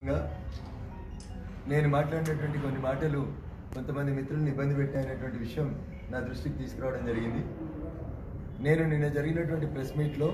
గా నేను మాట్లాడినటువంటి కొన్ని మాటలు కొంతమంది మిత్రులను ఇబ్బంది పెట్టాయనేటువంటి విషయం నా దృష్టికి తీసుకురావడం జరిగింది నేను నిన్న జరిగినటువంటి ప్రెస్ మీట్లో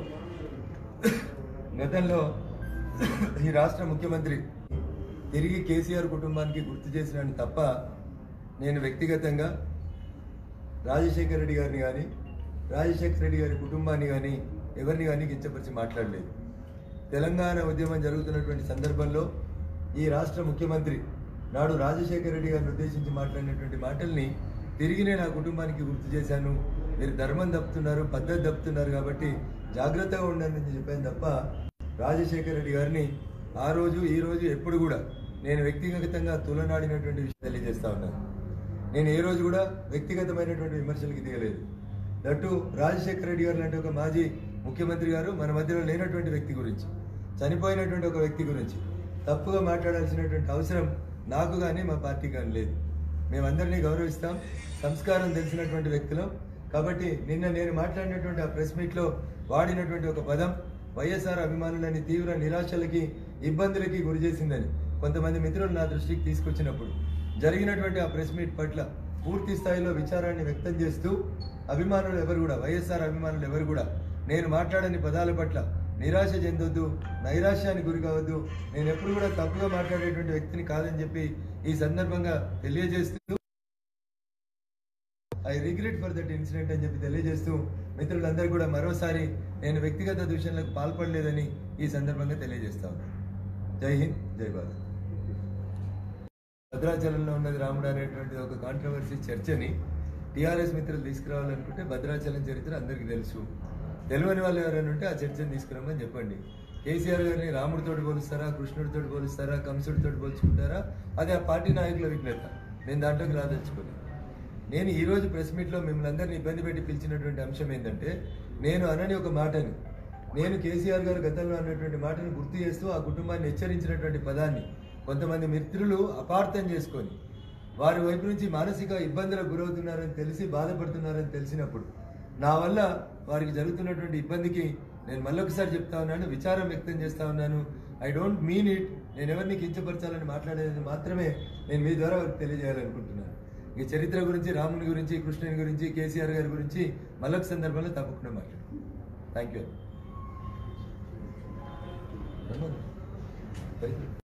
గతంలో ఈ రాష్ట్ర ముఖ్యమంత్రి తిరిగి కేసీఆర్ కుటుంబానికి గుర్తు చేసినాను తప్ప నేను వ్యక్తిగతంగా రాజశేఖర రెడ్డి గారిని కానీ రాజశేఖర రెడ్డి గారి కుటుంబాన్ని కానీ ఎవరిని కానీ కించపరిచి మాట్లాడలేదు తెలంగాణ ఉద్యమం జరుగుతున్నటువంటి సందర్భంలో ఈ రాష్ట్ర ముఖ్యమంత్రి నాడు రాజశేఖర రెడ్డి గారిని ఉద్దేశించి మాట్లాడినటువంటి మాటల్ని తిరిగి నేను ఆ కుటుంబానికి గుర్తు చేశాను మీరు ధర్మం తప్పుతున్నారు పద్ధతి తప్పుతున్నారు కాబట్టి జాగ్రత్తగా ఉండండి అని చెప్పాను తప్ప రాజశేఖర రెడ్డి గారిని ఆ రోజు ఈ రోజు ఎప్పుడు కూడా నేను వ్యక్తిగతంగా తులనాడినటువంటి విషయం తెలియజేస్తా ఉన్నాను నేను ఏ రోజు కూడా వ్యక్తిగతమైనటువంటి విమర్శలకి దిగలేదు దట్టు రాజశేఖర రెడ్డి గారు లాంటి ఒక మాజీ ముఖ్యమంత్రి గారు మన మధ్యలో లేనటువంటి వ్యక్తి గురించి చనిపోయినటువంటి ఒక వ్యక్తి గురించి తప్పుగా మాట్లాడాల్సినటువంటి అవసరం నాకు కానీ మా పార్టీకి కానీ లేదు మేమందరినీ గౌరవిస్తాం సంస్కారం తెలిసినటువంటి వ్యక్తులం కాబట్టి నిన్న నేను మాట్లాడినటువంటి ఆ ప్రెస్ మీట్లో వాడినటువంటి ఒక పదం వైఎస్ఆర్ అభిమానులని తీవ్ర నిరాశలకి ఇబ్బందులకి గురి చేసిందని కొంతమంది మిత్రులు నా దృష్టికి తీసుకొచ్చినప్పుడు జరిగినటువంటి ఆ ప్రెస్ మీట్ పట్ల పూర్తి స్థాయిలో విచారాన్ని వ్యక్తం చేస్తూ అభిమానులు ఎవరు కూడా వైఎస్ఆర్ అభిమానులు ఎవరు కూడా నేను మాట్లాడని పదాల పట్ల నిరాశ చెందొద్దు నైరాశ్యానికి గురి కావద్దు నేను ఎప్పుడు కూడా తప్పుగా మాట్లాడేటువంటి వ్యక్తిని కాదని చెప్పి ఈ సందర్భంగా తెలియజేస్తూ I regret for that incident అని చెప్పి తెలియజేస్తూ మిత్రులందరూ కూడా మరోసారి నేను వ్యక్తిగత దూషణలకు పాల్పడలేదని ఈ సందర్భంగా తెలియజేస్తా ఉన్నాను జై హింద్ జై భారత్ భద్రాచలంలో ఉన్నది రాముడు అనేటువంటి ఒక కాంట్రవర్సీ చర్చని టీఆర్ఎస్ మిత్రులు తీసుకురావాలనుకుంటే భద్రాచలం చరిత్ర అందరికీ తెలుసు తెలియని వాళ్ళు ఎవరైనా ఉంటే ఆ చర్చను తీసుకురామని చెప్పండి కేసీఆర్ గారిని రాముడితోటి పోలుస్తారా కృష్ణుడితోటి పోలుస్తారా కంసుడితోటి పోల్చుకుంటారా అది ఆ పార్టీ నాయకుల విఘ్నత నేను దాంట్లోకి రాదలుచుకోలేదు నేను ఈ రోజు ప్రెస్ మీట్లో మిమ్మల్ని అందరినీ ఇబ్బంది పెట్టి పిలిచినటువంటి అంశం ఏంటంటే నేను అనని ఒక మాటని నేను కేసీఆర్ గారు గతంలో అన్నటువంటి మాటను గుర్తు చేస్తూ ఆ కుటుంబాన్ని హెచ్చరించినటువంటి పదాన్ని కొంతమంది మిత్రులు అపార్థం చేసుకొని వారి వైపు నుంచి మానసిక ఇబ్బందులకు గురవుతున్నారని తెలిసి బాధపడుతున్నారని తెలిసినప్పుడు నా వల్ల వారికి జరుగుతున్నటువంటి ఇబ్బందికి నేను మళ్ళొకసారి చెప్తా ఉన్నాను విచారం వ్యక్తం చేస్తా ఉన్నాను ఐ డోంట్ మీన్ ఇట్ నేను ఎవరిని కించపరచాలని మాట్లాడేది మాత్రమే నేను మీ ద్వారా వారికి తెలియజేయాలనుకుంటున్నాను ఈ చరిత్ర గురించి రాముని గురించి కృష్ణుని గురించి కేసీఆర్ గారి గురించి మళ్ళొక సందర్భంలో తప్పకుండా మాట్లాడు థ్యాంక్ యూ